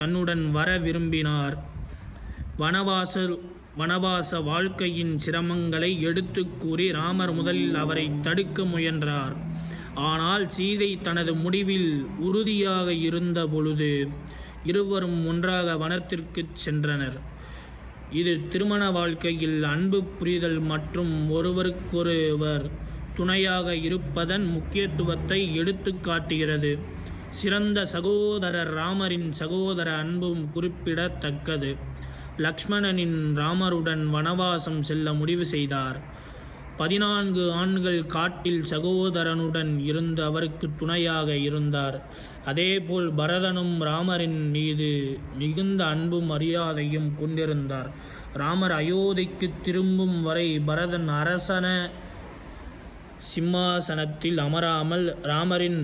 தன்னுடன் வர விரும்பினார் வனவாச வனவாச வாழ்க்கையின் சிரமங்களை எடுத்துக் கூறி ராமர் முதலில் அவரை தடுக்க முயன்றார் ஆனால் சீதை தனது முடிவில் உறுதியாக இருந்த பொழுது இருவரும் ஒன்றாக வனத்திற்குச் சென்றனர் இது திருமண வாழ்க்கையில் அன்பு புரிதல் மற்றும் ஒருவருக்கொருவர் துணையாக இருப்பதன் முக்கியத்துவத்தை எடுத்துக் காட்டுகிறது சிறந்த சகோதரர் ராமரின் சகோதர அன்பும் குறிப்பிடத்தக்கது லக்ஷ்மணனின் ராமருடன் வனவாசம் செல்ல முடிவு செய்தார் பதினான்கு ஆண்கள் காட்டில் சகோதரனுடன் இருந்து அவருக்கு துணையாக இருந்தார் அதேபோல் பரதனும் ராமரின் மீது மிகுந்த அன்பும் மரியாதையும் கொண்டிருந்தார் ராமர் அயோத்திக்கு திரும்பும் வரை பரதன் அரசன சிம்மாசனத்தில் அமராமல் ராமரின்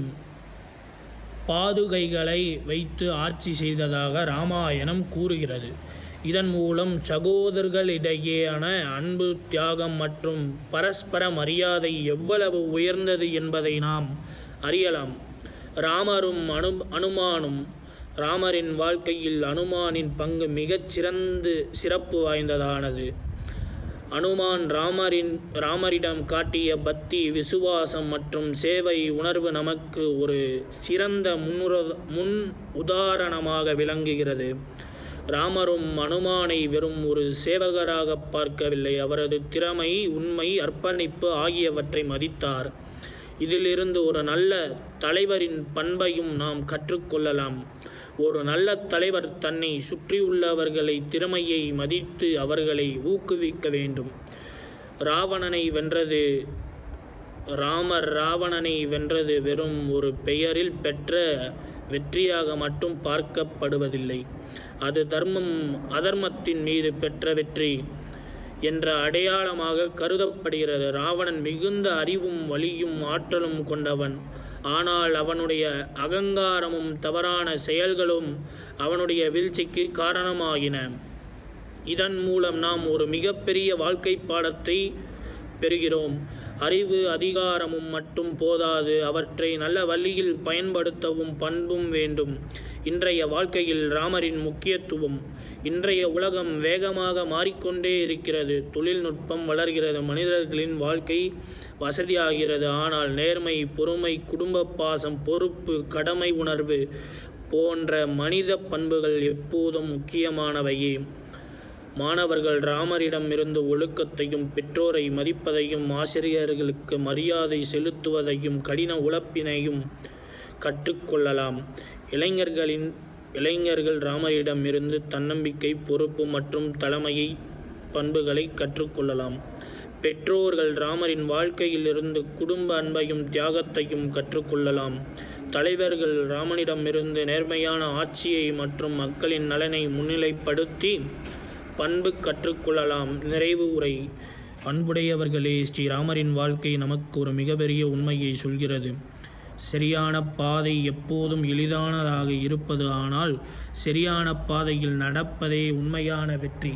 பாதுகைகளை வைத்து ஆட்சி செய்ததாக ராமாயணம் கூறுகிறது இதன் மூலம் சகோதரர்களிடையேயான அன்பு தியாகம் மற்றும் பரஸ்பர மரியாதை எவ்வளவு உயர்ந்தது என்பதை நாம் அறியலாம் ராமரும் அனு அனுமானும் ராமரின் வாழ்க்கையில் அனுமானின் பங்கு மிகச் சிறந்து சிறப்பு வாய்ந்ததானது அனுமான் ராமரின் ராமரிடம் காட்டிய பக்தி விசுவாசம் மற்றும் சேவை உணர்வு நமக்கு ஒரு சிறந்த முன்னுர முன் உதாரணமாக விளங்குகிறது ராமரும் அனுமானை வெறும் ஒரு சேவகராக பார்க்கவில்லை அவரது திறமை உண்மை அர்ப்பணிப்பு ஆகியவற்றை மதித்தார் இதிலிருந்து ஒரு நல்ல தலைவரின் பண்பையும் நாம் கற்றுக்கொள்ளலாம் ஒரு நல்ல தலைவர் தன்னை சுற்றியுள்ளவர்களை திறமையை மதித்து அவர்களை ஊக்குவிக்க வேண்டும் ராவணனை வென்றது ராமர் ராவணனை வென்றது வெறும் ஒரு பெயரில் பெற்ற வெற்றியாக மட்டும் பார்க்கப்படுவதில்லை அது தர்மம் அதர்மத்தின் மீது பெற்ற வெற்றி என்ற அடையாளமாக கருதப்படுகிறது ராவணன் மிகுந்த அறிவும் வலியும் ஆற்றலும் கொண்டவன் ஆனால் அவனுடைய அகங்காரமும் தவறான செயல்களும் அவனுடைய வீழ்ச்சிக்கு காரணமாகின இதன் மூலம் நாம் ஒரு மிகப்பெரிய வாழ்க்கை பாடத்தை பெறுகிறோம் அறிவு அதிகாரமும் மட்டும் போதாது அவற்றை நல்ல வழியில் பயன்படுத்தவும் பண்பும் வேண்டும் இன்றைய வாழ்க்கையில் ராமரின் முக்கியத்துவம் இன்றைய உலகம் வேகமாக மாறிக்கொண்டே இருக்கிறது தொழில்நுட்பம் வளர்கிறது மனிதர்களின் வாழ்க்கை வசதியாகிறது ஆனால் நேர்மை பொறுமை குடும்ப பாசம் பொறுப்பு கடமை உணர்வு போன்ற மனித பண்புகள் எப்போதும் முக்கியமானவையே மாணவர்கள் ராமரிடம் இருந்து ஒழுக்கத்தையும் பெற்றோரை மதிப்பதையும் ஆசிரியர்களுக்கு மரியாதை செலுத்துவதையும் கடின உழைப்பினையும் கற்றுக்கொள்ளலாம் இளைஞர்களின் இளைஞர்கள் ராமரிடம் இருந்து தன்னம்பிக்கை பொறுப்பு மற்றும் தலைமையை பண்புகளை கற்றுக்கொள்ளலாம் பெற்றோர்கள் ராமரின் வாழ்க்கையிலிருந்து குடும்ப அன்பையும் தியாகத்தையும் கற்றுக்கொள்ளலாம் தலைவர்கள் ராமனிடமிருந்து நேர்மையான ஆட்சியை மற்றும் மக்களின் நலனை முன்னிலைப்படுத்தி பண்பு கற்றுக்கொள்ளலாம் நிறைவு உரை அன்புடையவர்களே ஸ்ரீராமரின் வாழ்க்கை நமக்கு ஒரு மிகப்பெரிய உண்மையை சொல்கிறது சரியான பாதை எப்போதும் எளிதானதாக இருப்பது ஆனால் சரியான பாதையில் நடப்பதே உண்மையான வெற்றி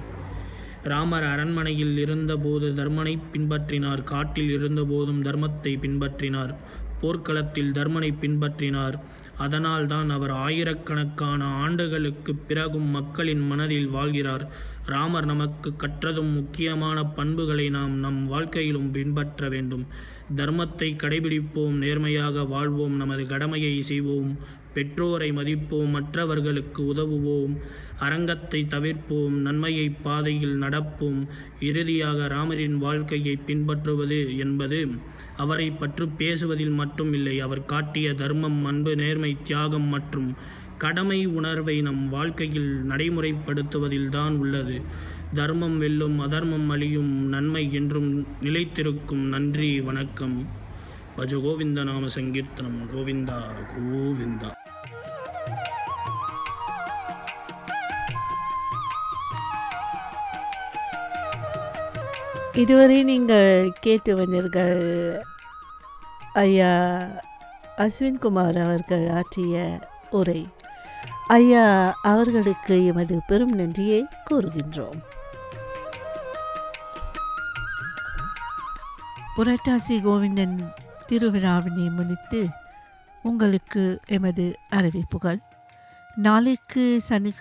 ராமர் அரண்மனையில் இருந்தபோது தர்மனை பின்பற்றினார் காட்டில் இருந்தபோதும் தர்மத்தை பின்பற்றினார் போர்க்களத்தில் தர்மனை பின்பற்றினார் அதனால்தான் அவர் ஆயிரக்கணக்கான ஆண்டுகளுக்குப் பிறகும் மக்களின் மனதில் வாழ்கிறார் ராமர் நமக்கு கற்றதும் முக்கியமான பண்புகளை நாம் நம் வாழ்க்கையிலும் பின்பற்ற வேண்டும் தர்மத்தை கடைபிடிப்போம் நேர்மையாக வாழ்வோம் நமது கடமையை செய்வோம் பெற்றோரை மதிப்போம் மற்றவர்களுக்கு உதவுவோம் அரங்கத்தை தவிர்ப்போம் நன்மையை பாதையில் நடப்போம் இறுதியாக ராமரின் வாழ்க்கையை பின்பற்றுவது என்பது அவரை பற்றி பேசுவதில் மட்டும் இல்லை அவர் காட்டிய தர்மம் அன்பு நேர்மை தியாகம் மற்றும் கடமை உணர்வை நம் வாழ்க்கையில் நடைமுறைப்படுத்துவதில்தான் உள்ளது தர்மம் வெல்லும் அதர்மம் அழியும் நன்மை என்றும் நிலைத்திருக்கும் நன்றி வணக்கம் பஜ கோவிந்த நாம சங்கீர்த்தனம் கோவிந்தா கோவிந்தா இதுவரை நீங்கள் கேட்டு வந்தீர்கள் ஐயா அஸ்வின்குமார் அவர்கள் ஆற்றிய உரை ஐயா அவர்களுக்கு எமது பெரும் நன்றியை கூறுகின்றோம் புரட்டாசி கோவிந்தன் திருவிழாவினை முன்னிட்டு உங்களுக்கு எமது அறிவிப்புகள் நாளைக்கு சனி